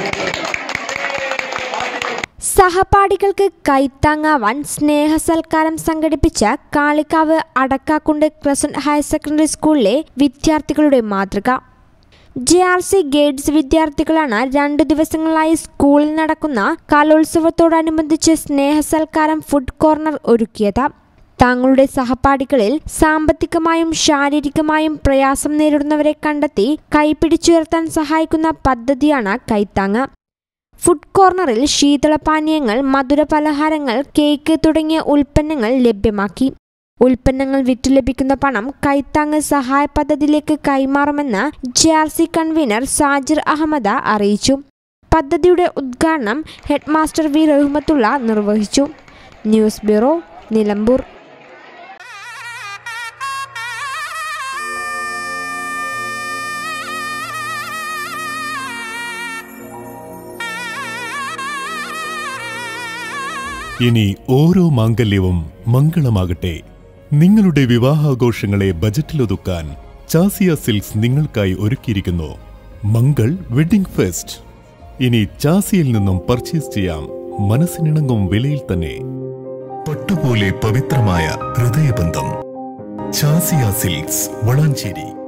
സഹപാഠികൾക്ക് കൈത്താങ്ങാവാൻ സ്നേഹസൽക്കാരം സംഘടിപ്പിച്ച Kalikavu Adakkakundu crescent higher secondary സ്കൂളിലെ വിദ്യാർത്ഥികളുടെ മാതൃക ജെ ആർ സി ഗേഡ്സ് വിദ്യാർത്ഥികളാണ് രണ്ടു ദിവസങ്ങളായി സ്കൂളിൽ നടക്കുന്ന കലോത്സവത്തോടനുബന്ധിച്ച് സ്നേഹസൽക്കാരം ഫുഡ് കോർണർ ഒരുക്കിയത് തങ്ങളുടെ സഹപാഠികളിൽ സാമ്പത്തികമായും ശാരീരികമായും പ്രയാസം നേരിടുന്നവരെ കണ്ടെത്തി കൈപിടിച്ചുയർത്താൻ സഹായിക്കുന്ന പദ്ധതിയാണ് കൈത്താങ്ങ് ഫുഡ് കോർണറിൽ ശീതളപാനീയങ്ങൾ മധുര പലഹാരങ്ങൾ കേക്ക് തുടങ്ങിയ ഉൽപ്പന്നങ്ങൾ ലഭ്യമാക്കി ഉൽപ്പന്നങ്ങൾ വിറ്റു ലഭിക്കുന്ന പണം കൈത്താങ്ങ് സഹായ പദ്ധതിയിലേക്ക് കൈമാറുമെന്ന് J R C convener Sajir Ahammad അറിയിച്ചു പദ്ധതിയുടെ ഉദ്ഘാടനം ഹെഡ് മാസ്റ്റർ വി റഹ്മത്തുള്ള നിർവഹിച്ചു ന്യൂസ് ബ്യൂറോ നിലമ്പൂർ ഇനി ഓരോ മാംഗല്യവും മംഗളമാകട്ടെ നിങ്ങളുടെ വിവാഹാഘോഷങ്ങളെ ബജറ്റിലൊതുക്കാൻ ചാസിയ സിൽക്സ് നിങ്ങൾക്കായി ഒരുക്കിയിരിക്കുന്നു മംഗൾ വെഡിംഗ് ഫെസ്റ്റ് ഇനി ചാസിയിൽ നിന്നും പർച്ചേസ് ചെയ്യാം മനസ്സിനിണങ്ങും വിലയിൽ തന്നെ പട്ടുപോലെ പവിത്രമായ ഹൃദയബന്ധം ചാസിയ സിൽക്സ് വളാഞ്ചേരി